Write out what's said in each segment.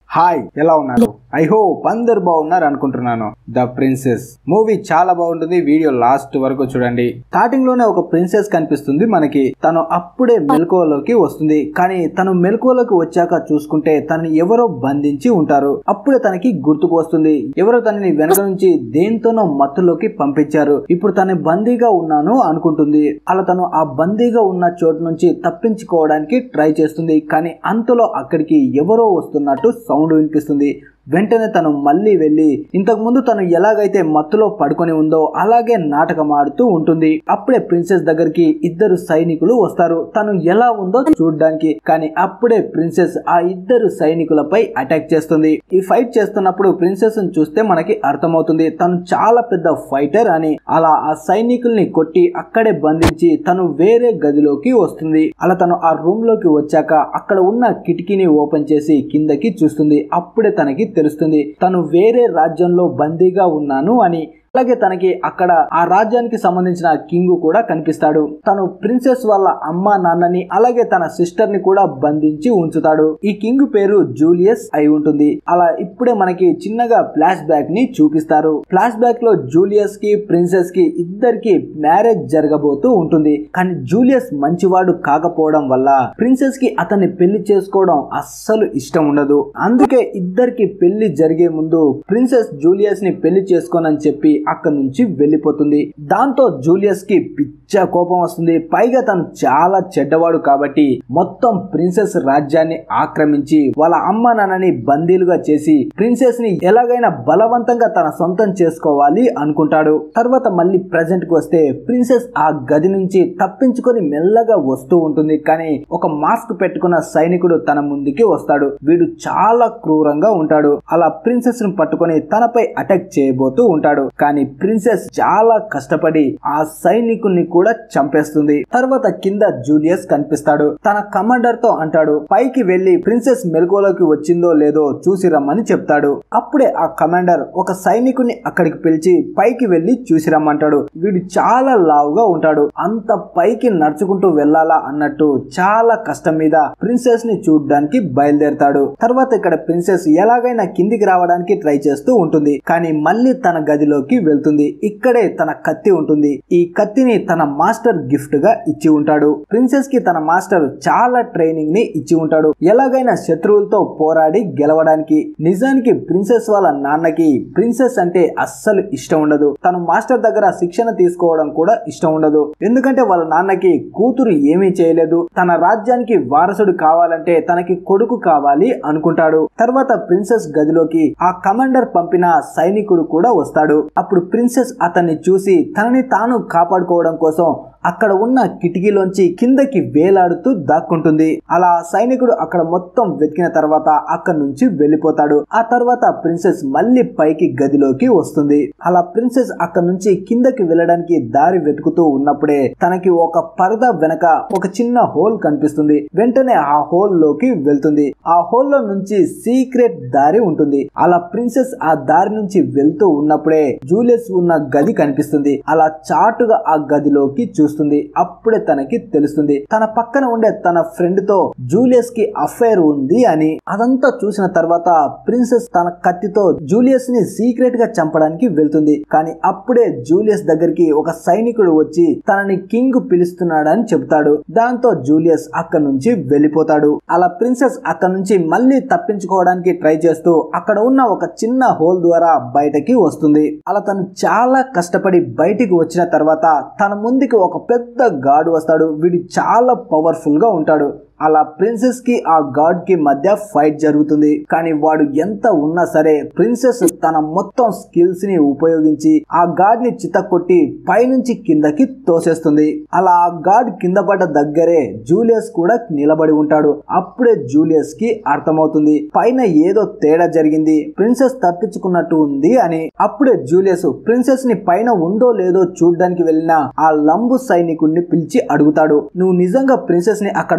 hi ఎలా ఉన్నారు I hope అందరు బాగున్నారు అనుకుంటున్నాను ద ప్రిన్సెస్ మూవీ చాలా బాగుంటుంది వీడియో లాస్ట్ వరకు చూడండి స్టార్టింగ్ లోనే ఒక ప్రిన్సెస్ కనిపిస్తుంది మనకి తను అప్పుడే మెలకువలోకి వస్తుంది కానీ తను మెలకువలోకి వచ్చాక చూసుకుంటే తనని ఎవరో బంధించి ఉంటారు అప్పుడే తనకి గుర్తుకు వస్తుంది ఎవరో తనని వెనక నుంచి దేంతోనో మత్తులోకి పంపించారు ఇప్పుడు తన బందీగా ఉన్నాను అనుకుంటుంది అలా తను ఆ బందీగా ఉన్న చోటు నుంచి తప్పించుకోవడానికి ట్రై చేస్తుంది కానీ అంతలో అక్కడికి ఎవరో వస్తున్నట్టు సౌండ్ వినిపిస్తుంది వెంటనే తను మళ్ళీ వెళ్ళి ఇంతకు ముందు తను ఎలాగైతే మత్తులో పడుకొని ఉందో అలాగే నాటకం ఆడుతూ ఉంటుంది అప్పుడే ప్రిన్సెస్ దగ్గరికి ఇద్దరు సైనికులు వస్తారు తను ఎలా ఉందో చూడడానికి కానీ అప్పుడే ప్రిన్సెస్ ఆ ఇద్దరు సైనికులపై అటాక్ చేస్తుంది ఈ ఫైట్ చేస్తున్నప్పుడు ప్రిన్సెస్ చూస్తే మనకి అర్థమవుతుంది తను చాలా పెద్ద ఫైటర్ అని అలా ఆ సైనికుల్ని కొట్టి అక్కడే బంధించి తను వేరే గదిలోకి వస్తుంది అలా తను ఆ రూమ్ లోకి వచ్చాక అక్కడ ఉన్న కిటికీని ఓపెన్ చేసి కిందకి చూస్తుంది అప్పుడే తనకి తెలుస్తుంది తను వేరే రాజ్యంలో బందీగా ఉన్నాను అని అలాగే తనకి అక్కడ ఆ రాజ్యానికి సంబంధించిన కింగ్ కూడా కనిపిస్తాడు తను ప్రిన్సెస్ వాళ్ళ అమ్మ నాన్నని అలాగే తన సిస్టర్ ని కూడా బంధించి ఉంచుతాడు ఈ కింగ్ పేరు జూలియస్ అయి ఉంటుంది అలా ఇప్పుడే మనకి చిన్నగా ఫ్లాష్ బ్యాక్ ని చూపిస్తారు ఫ్లాష్ బ్యాక్ లో జూలియస్ కి ప్రిన్సెస్ కి ఇద్దరికి మ్యారేజ్ జరగబోతూ ఉంటుంది కానీ జూలియస్ మంచివాడు కాకపోవడం వల్ల ప్రిన్సెస్ కి అతన్ని పెళ్లి చేసుకోవడం అస్సలు ఇష్టం ఉండదు అందుకే ఇద్దరికి పెళ్లి జరిగే ముందు ప్రిన్సెస్ జూలియస్ ని పెళ్లి చేసుకోనని చెప్పి అక్కడి నుంచి వెళ్ళిపోతుంది దాంతో జూలియస్ కి పిచ్చ కోపం వస్తుంది పైగా తను చాలా చెడ్డవాడు కాబట్టి మొత్తం ప్రిన్సెస్ రాజ్యాన్ని ఆక్రమించి వాళ్ళ అమ్మ నాన్నని బందీలుగా చేసి ప్రిన్సెస్ ని ఎలాగైనా బలవంతంగా తన సొంతం చేసుకోవాలి అనుకుంటాడు తర్వాత మళ్ళీ ప్రజెంట్ కి వస్తే ప్రిన్సెస్ ఆ గది నుంచి తప్పించుకొని మెల్లగా వస్తూ ఉంటుంది కానీ ఒక మాస్క్ పెట్టుకున్న సైనికుడు తన ముందుకి వస్తాడు వీడు చాలా క్రూరంగా ఉంటాడు అలా ప్రిన్సెస్ ను పట్టుకొని తనపై అటాక్ చేయబోతూ ఉంటాడు కానీ ప్రిన్సెస్ చాలా కష్టపడి ఆ సైనికుల్ని కూడా చంపేస్తుంది తర్వాత కింద జూలియస్ కనిపిస్తాడు తన కమాండర్ తో అంటాడు పైకి వెళ్లి ప్రిన్సెస్ మెలకువలోకి వచ్చిందో లేదో చూసి రమ్మని చెప్తాడు అప్పుడే ఆ కమాండర్ ఒక సైనికుని అక్కడికి పిలిచి పైకి వెళ్లి చూసి రమ్మంటాడు వీడు చాలా లావుగా ఉంటాడు అంత పైకి నడుచుకుంటూ వెళ్లాలా అన్నట్టు చాలా కష్టం మీద ప్రిన్సెస్ ని చూడడానికి బయలుదేరతాడు తర్వాత ఇక్కడ ప్రిన్సెస్ ఎలాగైనా కిందికి రావడానికి ట్రై చేస్తూ ఉంటుంది కానీ మళ్ళీ తన గదిలోకి వెళ్తుంది ఇక్కడే తన కత్తి ఉంటుంది ఈ కత్తిని తన మాస్టర్ గిఫ్ట్ గా ఇచ్చి ఉంటాడు ప్రిన్సెస్ కి తన మాస్టర్ చాలా ట్రైనింగ్ ని ఇచ్చి ఉంటాడు ఎలాగైనా శత్రువులతో పోరాడి గెలవడానికి నిజానికి ప్రిన్సెస్ వాళ్ళ నాన్నకి ప్రిన్సెస్ అంటే అస్సలు ఇష్టం ఉండదు తను మాస్టర్ దగ్గర శిక్షణ తీసుకోవడం కూడా ఇష్టం ఉండదు ఎందుకంటే వాళ్ళ నాన్నకి కూతురు ఏమీ చేయలేదు తన రాజ్యానికి వారసుడు కావాలంటే తనకి కొడుకు కావాలి అనుకుంటాడు తర్వాత ప్రిన్సెస్ గదిలోకి ఆ కమాండర్ పంపిన సైనికుడు కూడా వస్తాడు అప్పుడు ప్రిన్సెస్ అతన్ని చూసి తనని తాను కాపాడుకోవడం కోసం అక్కడ ఉన్న కిటికీలోంచి కిందకి వేలాడుతూ దాక్కుంటుంది అలా సైనికుడు అక్కడ మొత్తం వెతికిన తర్వాత అక్కడి నుంచి వెళ్ళిపోతాడు ఆ తర్వాత ప్రిన్సెస్ మళ్ళీ పైకి గదిలోకి వస్తుంది అలా ప్రిన్సెస్ అక్కడ నుంచి కిందకి వెళ్ళడానికి దారి వెతుకుతూ ఉన్నప్పుడే తనకి ఒక పరద వెనక ఒక చిన్న హోల్ కనిపిస్తుంది వెంటనే ఆ హోల్ లోకి వెళ్తుంది ఆ హోల్ లో నుంచి సీక్రెట్ దారి ఉంటుంది అలా ప్రిన్సెస్ ఆ దారి నుంచి వెళ్తూ ఉన్నప్పుడే జూలియస్ ఉన్న గది కనిపిస్తుంది అలా చాటుగా ఆ గదిలోకి చూస్తుంది అప్పుడే తనకి తెలుస్తుంది తన పక్కన ఉండే తన ఫ్రెండ్ తో జూలియస్ కి అఫైర్ ఉంది అని అదంతా చూసిన తర్వాత ప్రిన్సెస్ తన కత్తితో జూలియస్ ని సీక్రెట్ గా చంపడానికి వెళ్తుంది కానీ అప్పుడే జూలియస్ దగ్గరికి ఒక సైనికుడు వచ్చి తనని కింగ్ పిలుస్తున్నాడని చెబుతాడు దాంతో జూలియస్ అక్కడ నుంచి వెళ్ళిపోతాడు అలా ప్రిన్సెస్ అక్కడ నుంచి మళ్ళీ తప్పించుకోవడానికి ట్రై చేస్తూ అక్కడ ఉన్న ఒక చిన్న హోల్ ద్వారా బయటకి వస్తుంది అలా తను చాలా కష్టపడి బయటికి వచ్చిన తర్వాత తన ముందుకి ఒక పెద్ద గాడు వస్తాడు వీడు చాలా పవర్ఫుల్ గా ఉంటాడు అలా ప్రిన్సెస్ కి ఆ గాడ్ కి మధ్య ఫైట్ జరుగుతుంది కానీ వాడు ఎంత ఉన్నా సరే ప్రిన్సెస్ తన మొత్తం స్కిల్స్ ని ఉపయోగించి ఆ గాడ్ ని చితకొట్టి పైనుంచి కిందకి తోసేస్తుంది అలా ఆ గాడ్ కింద పడ్డ దగ్గరే జూలియస్ కూడా నిలబడి ఉంటాడు అప్పుడే జూలియస్ కి అర్థమవుతుంది పైన ఏదో తేడా జరిగింది ప్రిన్సెస్ తప్పించుకున్నట్టు ఉంది అని అప్పుడే జూలియస్ ప్రిన్సెస్ ని పైన ఉందో లేదో చూడడానికి వెళ్ళిన ఆ లంబు సైనికుడిని పిలిచి అడుగుతాడు నువ్వు నిజంగా ప్రిన్సెస్ ని అక్కడ చూసావా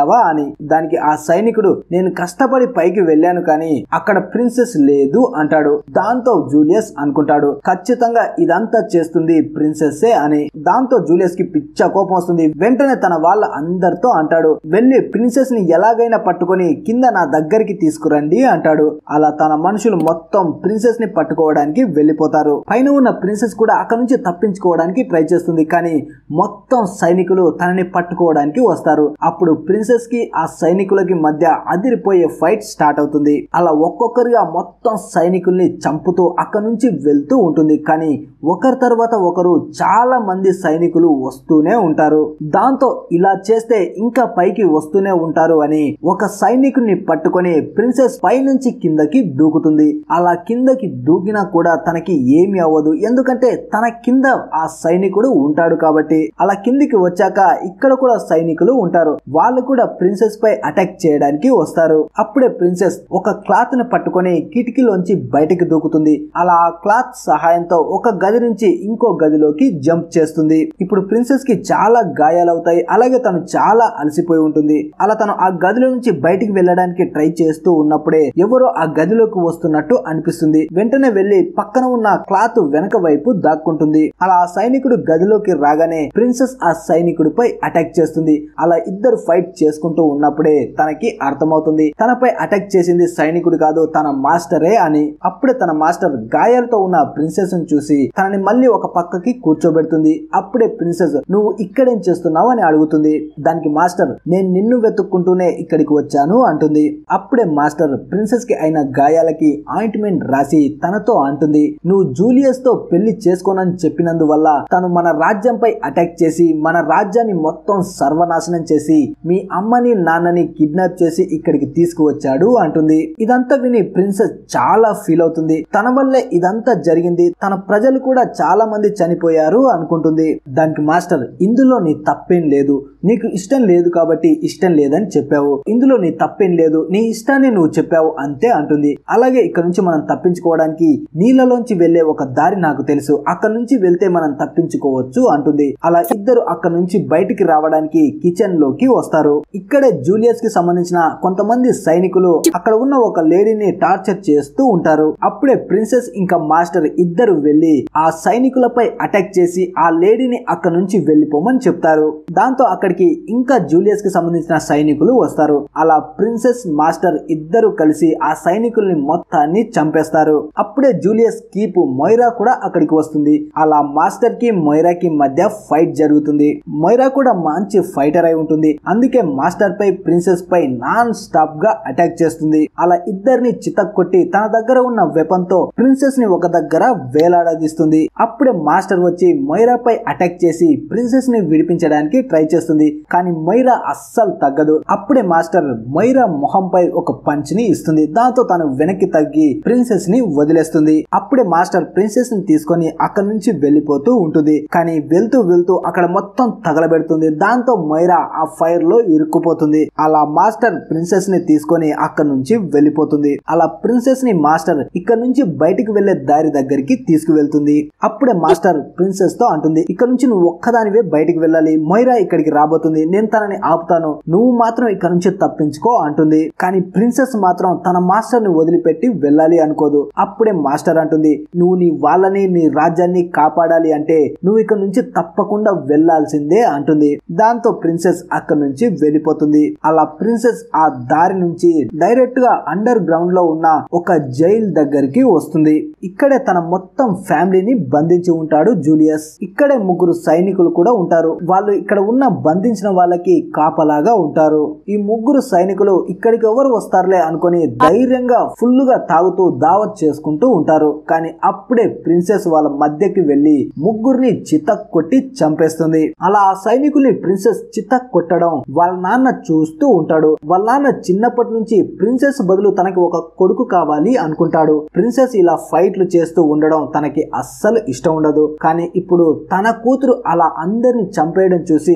వెళ్తావా అని దానికి ఆ సైనికుడు నేను కష్టపడి పైకి వెళ్ళాను కానీ అక్కడ ప్రిన్సెస్ లేదు అంటాడు దాంతో జూలియస్ అనుకుంటాడు ఖచ్చితంగా ఇదంతా చేస్తుంది ప్రిన్సెస్సే అని దాంతో జూలియస్ కి పిచ్చ కోపం వస్తుంది వెంటనే తన వాళ్ళ అందరితో అంటాడు వెళ్ళి ప్రిన్సెస్ ని ఎలాగైనా పట్టుకొని కింద నా దగ్గరికి తీసుకురండి అంటాడు అలా తన మనుషులు మొత్తం ప్రిన్సెస్ ని పట్టుకోవడానికి వెళ్ళిపోతారు పైన ఉన్న ప్రిన్సెస్ కూడా అక్కడ నుంచి తప్పించుకోవడానికి ట్రై చేస్తుంది కానీ మొత్తం సైనికులు తనని పట్టుకోవడానికి వస్తారు అప్పుడు ప్రిన్సెస్ కి ఆ సైనికులకి మధ్య అదిరిపోయే ఫైట్ స్టార్ట్ అవుతుంది అలా ఒక్కొక్కరిగా మొత్తం సైనికుల్ని చంపుతూ అక్కడ నుంచి వెళ్తూ ఉంటుంది కానీ ఒకరి తర్వాత ఒకరు చాలా మంది సైనికులు వస్తూనే ఉంటారు దాంతో ఇలా చేస్తే ఇంకా పైకి వస్తూనే ఉంటారు అని ఒక సైనికుని పట్టుకొని ప్రిన్సెస్ పై నుంచి కిందకి దూకుతుంది అలా కిందకి దూకినా కూడా తనకి ఏమి అవ్వదు ఎందుకంటే తన కింద ఆ సైనికుడు ఉంటాడు కాబట్టి అలా కిందికి వచ్చాక ఇక్కడ కూడా సైనికులు ఉంటారు వాళ్ళు కూడా ప్రిన్సెస్ పై అటాక్ చేయడానికి వస్తారు అప్పుడే ప్రిన్సెస్ ఒక క్లాత్ ని పట్టుకొని కిటికీలోంచి బయటికి దూకుతుంది అలా ఆ క్లాత్ సహాయంతో ఒక గది నుంచి ఇంకో గదిలోకి జంప్ చేస్తుంది ఇప్పుడు ప్రిన్సెస్ కి చాలా గాయాలవుతాయి అలాగే తను చాలా అలసిపోయి ఉంటుంది అలా తను ఆ గదిలో నుంచి బయటికి వెళ్ళడానికి ట్రై చేస్తూ ఉన్నప్పుడే ఎవరో ఆ గదిలోకి వస్తున్నట్టు అనిపిస్తుంది వెంటనే వెళ్లి పక్కన ఉన్న క్లాత్ వెనక వైపు దాక్కుంటుంది అలా ఆ సైనికుడు గదిలోకి రాగానే ప్రిన్సెస్ ఆ సైనికుడిపై అటాక్ చేస్తుంది అలా ఇద్దరు ఫైట్ చేసుకుంటూ ఉన్నప్పుడే తనకి అర్థమవుతుంది తనపై అటాక్ చేసింది సైనికుడు కాదు తన మాస్టరే అని అప్పుడే తన మాస్టర్ గాయాలతో ఉన్న ప్రిన్సెస్ ను చూసి తనని మళ్ళీ ఒక పక్కకి కూర్చోబెడుతుంది అప్పుడే ప్రిన్సెస్ నువ్వు ఇక్కడేం చేస్తున్నావు అని అడుగుతుంది దానికి మాస్టర్ నేను నిన్ను వెతుక్కుంటూనే ఇక్కడికి వచ్చాను అంటుంది అప్పుడే మాస్టర్ ప్రిన్సెస్ కి అయిన గాయాలకి ఆయింట్మెంట్ రాసి తనతో అంటుంది నువ్వు జూలియస్ తో పెళ్లి చేసుకోనని చెప్పినందువల్ల తను మన రాజ్యంపై అటాక్ చేసి మన రాజ్యాన్ని మొత్తం సర్వనాశనం చేసి మీ అమ్మని నాన్నని కిడ్నాప్ చేసి ఇక్కడికి తీసుకువచ్చాడు అంటుంది ఇదంతా విని ప్రిన్సెస్ చాలా ఫీల్ అవుతుంది తన వల్లే ఇదంతా జరిగింది తన ప్రజలు కూడా చాలా మంది చనిపోయారు అనుకుంటుంది దానికి మాస్టర్ ఇందులో నీ తప్పేం లేదు నీకు ఇష్టం లేదు కాబట్టి ఇష్టం లేదని చెప్పావు ఇందులో నీ తప్పేం లేదు నీ ఇష్టాన్ని నువ్వు చెప్పావు అంతే అంటుంది అలాగే ఇక్కడ నుంచి మనం తప్పించుకోవడానికి నీళ్ళలోంచి వెళ్లే ఒక దారి నాకు తెలుసు అక్కడ నుంచి వెళ్తే మనం తప్పించుకోవచ్చు అంటుంది అలా ఇద్దరు అక్కడ నుంచి బయటికి రావడానికి కిచెన్ లోకి వస్తారు ఇక్కడే జూలియస్ కి సంబంధించిన కొంతమంది సైనికులు అక్కడ ఉన్న ఒక లేడీని టార్చర్ చేస్తూ ఉంటారు అప్పుడే ప్రిన్సెస్ ఇంకా మాస్టర్ ఇద్దరు వెళ్లి ఆ సైనికులపై అటాక్ చేసి ఆ లేడీని అక్కడ నుంచి వెళ్లిపోమని చెప్తారు దాంతో అక్కడికి ఇంకా జూలియస్ కి సంబంధించిన సైనికులు వస్తారు అలా ప్రిన్సెస్ మాస్టర్ ఇద్దరు కలిసి ఆ సైనికుల్ని మొత్తాన్ని చంపేస్తారు అప్పుడే జూలియస్ కీపు మొయిరా కూడా అక్కడికి వస్తుంది అలా మాస్టర్ కి మొయిరా కి మధ్య ఫైట్ జరుగుతుంది మొయిరా కూడా మంచి ఫైటర్ అయి ఉంటుంది అందుకే మాస్టర్ పై ప్రిన్సెస్ పై నాన్ స్టాప్ గా అటాక్ చేస్తుంది అలా ఇద్దరిని చితక్కొట్టి తన దగ్గర ఉన్న వెపన్ తో ప్రిన్సెస్ ని ఒక దగ్గర వేలాడదీస్తుంది అప్పుడే మాస్టర్ వచ్చి మొయిరా పై అటాక్ చేసి ప్రిన్సెస్ ని విడిపించడానికి ట్రై చేస్తుంది కానీ మొయిరా అస్సలు తగ్గదు అప్పుడే మాస్టర్ మొయిరా మొహంపై ఒక పంచ్ ని ఇస్తుంది దాంతో తను వెనక్కి తగ్గి ప్రిన్సెస్ ని వదిలేస్తుంది అప్పుడే మాస్టర్ ప్రిన్సెస్ ని తీసుకొని అక్కడి నుంచి వెళ్ళిపోతూ ఉంటుంది కానీ వెళ్తూ వెళ్తూ అక్కడ మొత్తం తగలబెడుతుంది దాంతో మొయిరా ఆ ఫైర్ లో ఇరుక్కుపోతుంది అలా మాస్టర్ ప్రిన్సెస్ ని తీసుకొని అక్కడి నుంచి వెళ్ళిపోతుంది అలా ప్రిన్సెస్ ని మాస్టర్ ఇక్కడ నుంచి బయటికి వెళ్లే దారి దగ్గరికి తీసుకువెళ్తుంది అప్పుడే మాస్టర్ ప్రిన్సెస్ తో అంటుంది ఇక్కడ నుంచి నువ్వు ఒక్కదానివే బయటికి వెళ్ళాలి మొయిరా ఇక్కడికి రాబోతుంది నేను తనని ఆపుతాను నువ్వు మాత్రం ఇక్కడ నుంచి తప్పించుకో అంటుంది కానీ ప్రిన్సెస్ మాత్రం తన మాస్టర్ ని వదిలిపెట్టి వెళ్ళాలి అనుకోదు అప్పుడే మాస్టర్ అంటుంది నువ్వు నీ వాళ్ళని నీ రాజ్యాన్ని కాపాడాలి అంటే నువ్వు ఇక్కడ నుంచి తప్పకుండా వెళ్లాల్సిందే అంటుంది దాంతో ప్రిన్సెస్ అక్కడ నుంచి వెళ్ళిపోతుంది అలా ప్రిన్సెస్ ఆ దారి నుంచి డైరెక్ట్ గా అండర్ గ్రౌండ్ లో ఉన్న ఒక జైల్ దగ్గరికి వస్తుంది ఇక్కడే తన మొత్తం ఫ్యామిలీని బంధించి ఉంటాడు జూలియస్ ఇక్కడే ముగ్గురు సైనికులు కూడా ఉంటారు వాళ్ళు ఇక్కడ ఉన్న బంధించిన వాళ్ళకి కాపలాగా ఉంటారు ఈ ముగ్గురు సైనికులు ఇక్కడికి ఎవరు వస్తారులే అనుకొని ధైర్యంగా ఫుల్ గా తాగుతూ దావత్ చేసుకుంటూ ఉంటారు కానీ అప్పుడే ప్రిన్సెస్ వాళ్ళ మధ్యకి వెళ్లి ముగ్గురిని చిత కొట్టి చంపేస్తుంది అలా ఆ సైనికుల్ని ప్రిన్సెస్ చిత కొట్టడం వాళ్ళ నాన్న చూస్తూ ఉంటాడు వాళ్ళ నాన్న చిన్నప్పటి నుంచి ప్రిన్సెస్ బదులు తనకి ఒక కొడుకు కావాలి అనుకుంటాడు ప్రిన్సెస్ ఇలా ఫైట్లు చేస్తూ ఉండడం తనకి అస్సలు ఇష్టం ఉండదు కానీ ఇప్పుడు తన కూతురు అలా అందరిని చంపేయడం చూసి తను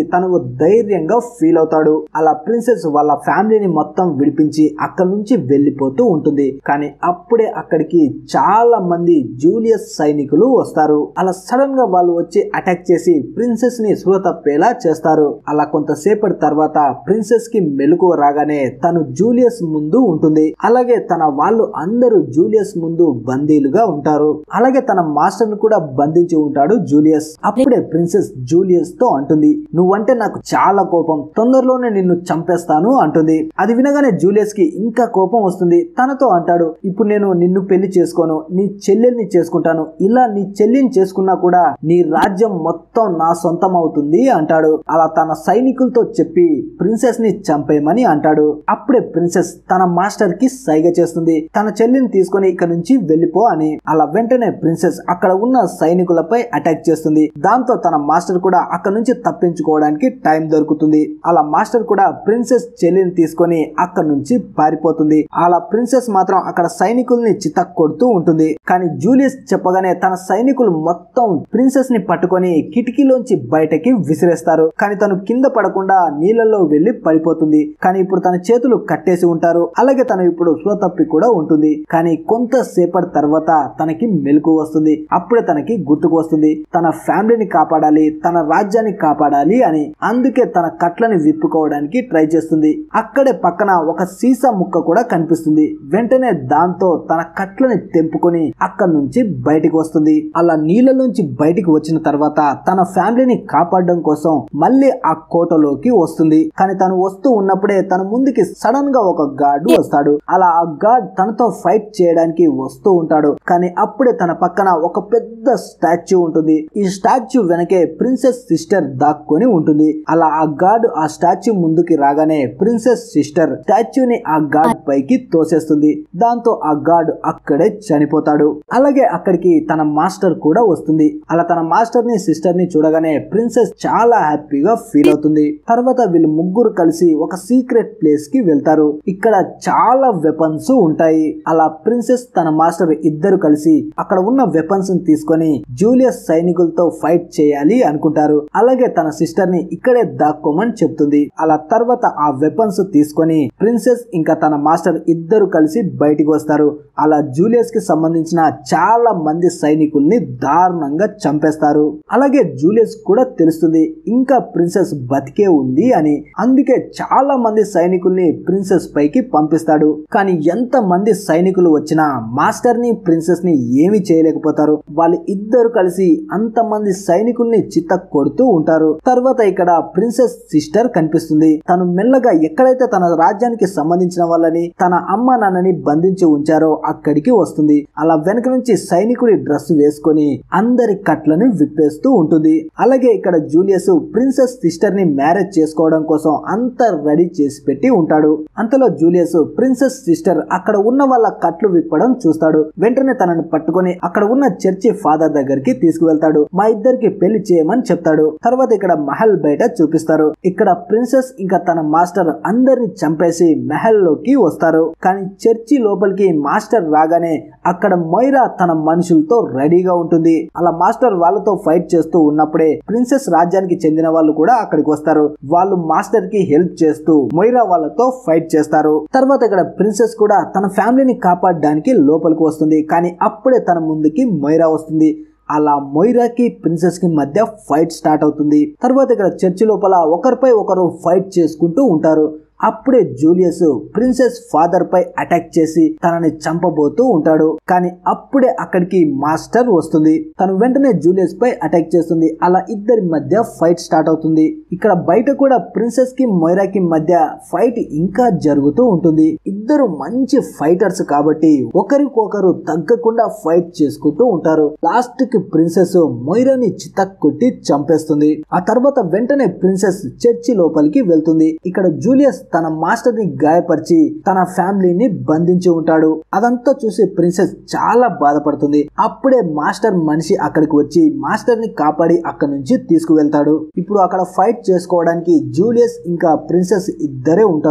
ధైర్యంగా ఫీల్ అవుతాడు అలా ప్రిన్సెస్ వాళ్ళ ఫ్యామిలీని మొత్తం విడిపించి అక్కడ నుంచి వెళ్ళిపోతూ ఉంటుంది కానీ అప్పుడే అక్కడికి చాలా మంది జూలియస్ సైనికులు వస్తారు అలా సడన్ గా వాళ్ళు వచ్చి అటాక్ చేసి ప్రిన్సెస్ ని స్పృహ తప్పేలా చేస్తారు అలా కొంతసేపటి తర్వాత ప్రిన్సెస్ కి మెలకు రాగానే తను జూలియస్ ముందు ఉంటుంది అలాగే తన వాళ్ళు అందరూ జూలియస్ ముందు బందీలుగా ఉంటారు అలాగే తన మాస్టర్ ను కూడా బంధించి ఉంటాడు జూలియస్ అప్పుడే ప్రిన్సెస్ జూలియస్ తో అంటుంది నువ్వంటే నాకు చాలా కోపం తొందరలోనే నిన్ను చంపేస్తాను అంటుంది అది వినగానే జూలియస్ కి ఇంకా కోపం వస్తుంది తనతో అంటాడు ఇప్పుడు నేను నిన్ను పెళ్లి చేసుకోను నీ చెల్లెల్ని చేసుకుంటాను ఇలా నీ చెల్లిని చేసుకున్నా కూడా నీ రాజ్యం మొత్తం నా సొంతం అవుతుంది అంటాడు అలా తన సైనికులతో చెప్పి ప్రిన్సెస్ ని చంపేయమని అంటాడు అప్పుడే ప్రిన్సెస్ తన మాస్టర్ కి సైగ చేస్తుంది తన చెల్లిని తీసుకొని ఇక్కడ నుంచి వెళ్ళిపో అని అలా వెంటనే ప్రిన్సెస్ అక్కడ ఉన్న సైనికులపై అటాక్ చేస్తుంది దాంతో తన మాస్టర్ కూడా అక్కడ నుంచి తప్పించుకోవడానికి టైం దొరుకుతుంది అలా మాస్టర్ కూడా ప్రిన్సెస్ చెల్లిని తీసుకొని అక్కడ నుంచి పారిపోతుంది అలా ప్రిన్సెస్ మాత్రం అక్కడ సైనికుల్ని చితక్ కొడుతూ ఉంటుంది కానీ జూలియస్ చెప్పగానే తన సైనికులు మొత్తం ప్రిన్సెస్ ని పట్టుకొని కిటికీలోంచి బయటకి విసిరేస్తారు కానీ తను కింద పడకుండా నీళ్ళలో వెళ్లి పడిపోతుంది కానీ ఇప్పుడు తన చేతులు కట్టేసి ఉంటారు అలాగే తను ఇప్పుడు స్వతప్పి కూడా ఉంటుంది కానీ కొంతసేపటి తర్వాత తనకి మెలకు వస్తుంది అప్పుడే తనకి గుర్తుకు వస్తుంది తన ఫ్యామిలీని కాపాడాలి తన రాజ్యాన్ని కాపాడాలి అని అందుకే తన కట్లని విప్పుకోవడానికి ట్రై చేస్తుంది అక్కడే పక్కన ఒక సీసా ముక్క కూడా కనిపిస్తుంది వెంటనే దాంతో తన కట్లని తెంపుకొని అక్కడి నుంచి బయటికి వస్తుంది అలా నీళ్ళలోంచి బయటికి వచ్చిన తర్వాత తన ఫ్యామిలీని కాపాడడం కోసం మళ్ళీ ఆ కోటలోకి వస్తుంది కానీ తను వస్తూ ఉన్నప్పుడే తన ముందుకి సడన్ గా ఒక గార్డు వస్తాడు అలా ఆ గార్డ్ తనతో ఫైట్ చేయడానికి వస్తూ ఉంటాడు కానీ అప్పుడే తన పక్కన ఒక పెద్ద స్టాచ్యూ ఉంటుంది ఈ స్టాచ్యూ వెనకే ప్రిన్సెస్ సిస్టర్ దాక్కొని ఉంటుంది అలా ఆ గార్డ్ ఆ స్టాచ్యూ ముందుకి రాగానే ప్రిన్సెస్ సిస్టర్ స్టాచ్యూని ఆ గార్డ్ పైకి తోసేస్తుంది దాంతో ఆ గార్డ్ అక్కడే చనిపోతాడు అలాగే అక్కడికి తన మాస్టర్ కూడా వస్తుంది అలా తన మాస్టర్ ని సిస్టర్ ని చూడగానే ప్రిన్సెస్ చాలా హ్యాపీగా ఫీల్ అవుతుంది తర్వాత వీళ్ళు ముగ్గురు కలిసి ఒక సీక్రెట్ ప్లేస్ కి వెళ్తారు ఇక్కడ చాలా వెపన్స్ ఉంటాయి అలా ప్రిన్సెస్ తన మాస్టర్ ఇద్దరు కలిసి అక్కడ ఉన్న వెపన్స్ ని తీసుకొని జూలియస్ సైనికులతో ఫైట్ చేయాలి అనుకుంటారు అలాగే తన సిస్టర్ ని ఇక్కడే దాక్కోమని చెప్తుంది అలా తర్వాత ఆ వెపన్స్ తీసుకొని ప్రిన్సెస్ ఇంకా తన మాస్టర్ ఇద్దరు కలిసి బయటికి వస్తారు అలా జూలియస్ కి సంబంధించిన చాలా మంది సైనికుల్ని దారుణంగా చంపేస్తారు అలాగే జూలియస్ కూడా తెలుస్తుంది ఇంకా ప్రిన్సెస్ బతికే ఉంది అని అందుకే చాలా మంది సైనికుల్ని ప్రిన్సెస్ పైకి పంపిస్తాడు కానీ ఎంత మంది సైనికులు వచ్చినా మాస్టర్ ని ప్రిన్సెస్ ని ఏమి చేయలేకపోతారు వాళ్ళు ఇద్దరు కలిసి అంతమంది సైనికుల్ని చిత్త కొడుతూ ఉంటారు తర్వాత ఇక్కడ ప్రిన్సెస్ సిస్టర్ కనిపిస్తుంది తను మెల్లగా ఎక్కడైతే తన రాజ్యానికి సంబంధించిన వాళ్ళని తన అమ్మ నాన్నని బంధించి ఉంచారో అక్కడికి వస్తుంది అలా వెనక నుంచి సైనికుడి డ్రెస్ వేసుకొని అందరి కట్లను విప్పేస్తూ ఉంటుంది అలాగే ఇక్కడ జూలియస్ ప్రిన్సెస్ సిస్టర్ ని మ్యారేజ్ చేసుకోవడం కోసం అంతా రెడీ చేసి పెట్టి ఉంటాడు అంతలో జూలియస్ ప్రిన్సెస్ సిస్టర్ అక్కడ ఉన్న వాళ్ళ కట్లు విప్పడం చూస్తాడు వెంటనే తనని పట్టుకొని అక్కడ ఉన్న చర్చి ఫాదర్ దగ్గరికి తీసుకువెళ్తాడు మా ఇద్దరికి పెళ్లి చేయమని చెప్తాడు తర్వాత ఇక్కడ మహల్ బయట చూపిస్తారు ఇక్కడ ప్రిన్సెస్ ఇంకా తన మాస్టర్ అందరిని చంపేసి మహల్ లోకి వస్తారు కానీ చర్చి లోపలికి మాస్టర్ రాగానే అక్కడ మొయిరా తన మనుషులతో రెడీగా ఉంటుంది అలా మాస్టర్ వాళ్ళతో ఫైట్ చేస్తూ ఉన్నప్పుడే ప్రిన్సెస్ రాజ్యానికి చెందిన వాళ్ళు కూడా అక్కడికి వస్తారు వాళ్ళు మాస్టర్ కి హెల్ప్ చేస్తూ మొయిరా వాళ్ళతో ఫైట్ చేస్తారు తర్వాత ఇక్కడ ప్రిన్సెస్ కూడా తన ఫ్యామిలీని కాపాడడానికి లోపలికి వస్తుంది కానీ అప్పుడే తన ముందుకి మొయిరా వస్తుంది అలా మొయిరాకి ప్రిన్సెస్ కి మధ్య ఫైట్ స్టార్ట్ అవుతుంది తర్వాత ఇక్కడ చర్చి లోపల ఒకరిపై ఒకరు ఫైట్ చేసుకుంటూ ఉంటారు అప్పుడే జూలియస్ ప్రిన్సెస్ ఫాదర్ పై అటాక్ చేసి తనని చంపబోతూ ఉంటాడు కానీ అప్పుడే అక్కడికి మాస్టర్ వస్తుంది తను వెంటనే జూలియస్ పై అటాక్ చేస్తుంది అలా ఇద్దరి మధ్య ఫైట్ స్టార్ట్ అవుతుంది ఇక్కడ బయట కూడా ప్రిన్సెస్ కి మొయిరాకి మధ్య ఫైట్ ఇంకా జరుగుతూ ఉంటుంది ఇద్దరు మంచి ఫైటర్స్ కాబట్టి ఒకరికొకరు తగ్గకుండా ఫైట్ చేసుకుంటూ ఉంటారు లాస్ట్ కి ప్రిన్సెస్ మొయిరాని చితక్ కొట్టి చంపేస్తుంది ఆ తర్వాత వెంటనే ప్రిన్సెస్ చర్చి లోపలికి వెళ్తుంది ఇక్కడ జూలియస్ తన మాస్టర్ ని గాయపరిచి తన ఫ్యామిలీని బంధించి ఉంటాడు అదంతా చూసి ప్రిన్సెస్ చాలా బాధపడుతుంది అప్పుడే మాస్టర్ మనిషి అక్కడికి వచ్చి మాస్టర్ ని కాపాడి అక్కడి నుంచి తీసుకువెళ్తాడు ఇప్పుడు అక్కడ ఫైట్ చేసుకోవడానికి జూలియస్ ఇంకా ప్రిన్సెస్ ఇద్దరే ఉంటారు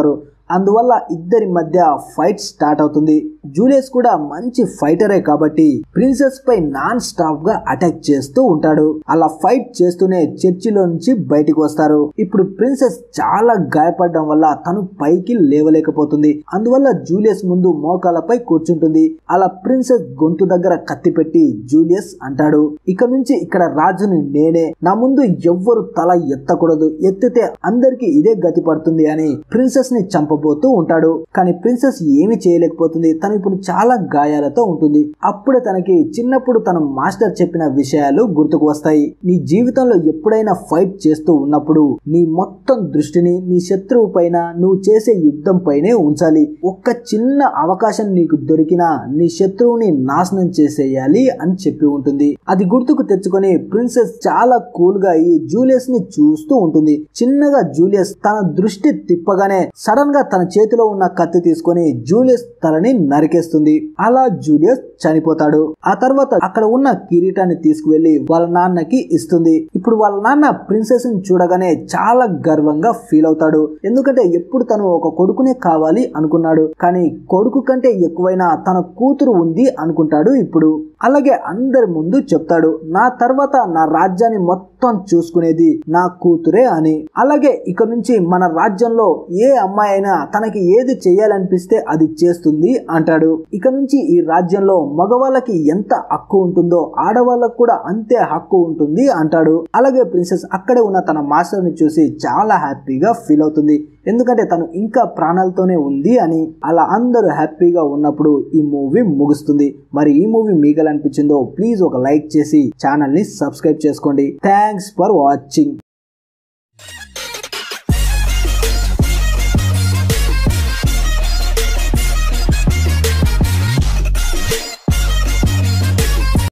అందువల్ల ఇద్దరి మధ్య ఫైట్ స్టార్ట్ అవుతుంది జూలియస్ కూడా మంచి ఫైటరే కాబట్టి ప్రిన్సెస్ పై నాన్ స్టాప్ గా అటాక్ చేస్తూ ఉంటాడు అలా ఫైట్ చేస్తూనే చర్చిలో నుంచి బయటికి వస్తారు ఇప్పుడు ప్రిన్సెస్ చాలా గాయపడడం వల్ల తను పైకి లేవలేకపోతుంది అందువల్ల జూలియస్ ముందు మోకాలపై కూర్చుంటుంది అలా ప్రిన్సెస్ గొంతు దగ్గర కత్తి పెట్టి జూలియస్ అంటాడు ఇక నుంచి ఇక్కడ రాజుని నేనే నా ముందు ఎవ్వరు తల ఎత్తకూడదు ఎత్తితే అందరికి ఇదే గతి పడుతుంది అని ప్రిన్సెస్ ని చంపబోతూ ఉంటాడు కానీ ప్రిన్సెస్ ఏమి చేయలేకపోతుంది తను ఇప్పుడు చాలా గాయాలతో ఉంటుంది అప్పుడే తనకి చిన్నప్పుడు తన మాస్టర్ చెప్పిన విషయాలు గుర్తుకు వస్తాయి నీ జీవితంలో ఎప్పుడైనా ఫైట్ చేస్తూ ఉన్నప్పుడు నీ మొత్తం దృష్టిని నీ శత్రువు పైన నువ్వు చేసే యుద్ధం పైనే ఉంచాలి ఒక్క చిన్న అవకాశం నీకు దొరికినా నీ శత్రువుని నాశనం చేసేయాలి అని చెప్పి ఉంటుంది అది గుర్తుకు తెచ్చుకొని ప్రిన్సెస్ చాలా కూల్ గా ఈ జూలియస్ ని చూస్తూ ఉంటుంది చిన్నగా జూలియస్ తన దృష్టి తిప్పగానే సడన్ గా తన చేతిలో ఉన్న కత్తి తీసుకొని జూలియస్ తలని నరికేస్తుంది అలా జూలియస్ చనిపోతాడు ఆ తర్వాత అక్కడ ఉన్న కిరీటాన్ని తీసుకువెళ్లి వాళ్ళ నాన్నకి ఇస్తుంది ఇప్పుడు వాళ్ళ నాన్న ప్రిన్సెస్ ని చూడగానే చాలా గర్వంగా ఫీల్ అవుతాడు ఎందుకంటే ఎప్పుడు తను ఒక కొడుకునే కావాలి అనుకున్నాడు కానీ కొడుకు కంటే ఎక్కువైనా తన కూతురు ఉంది అనుకుంటాడు ఇప్పుడు అలాగే అందరి ముందు చెప్తాడు నా తర్వాత నా రాజ్యాన్ని మొత్తం చూసుకునేది నా కూతురే అని అలాగే ఇక నుంచి మన రాజ్యంలో ఏ అమ్మాయి అయినా తనకి ఏది చేయాలనిపిస్తే అది చేస్తుంది అంటాడు ఇక నుంచి ఈ రాజ్యంలో మగవాళ్ళకి ఎంత హక్కు ఉంటుందో ఆడవాళ్ళకు కూడా అంతే హక్కు ఉంటుంది అంటాడు అలాగే ప్రిన్సెస్ అక్కడే ఉన్న తన మాస్టర్ ని చూసి చాలా హ్యాపీగా ఫీల్ అవుతుంది ఎందుకంటే తను ఇంకా ప్రాణాలతోనే ఉంది అని అలా అందరూ హ్యాపీగా ఉన్నప్పుడు ఈ మూవీ ముగుస్తుంది మరి ఈ మూవీ మీకు ఎలా అనిపించిందో ప్లీజ్ ఒక లైక్ చేసి ఛానల్ ని సబ్స్క్రైబ్ చేసుకోండి థ్యాంక్స్ ఫర్ వాచింగ్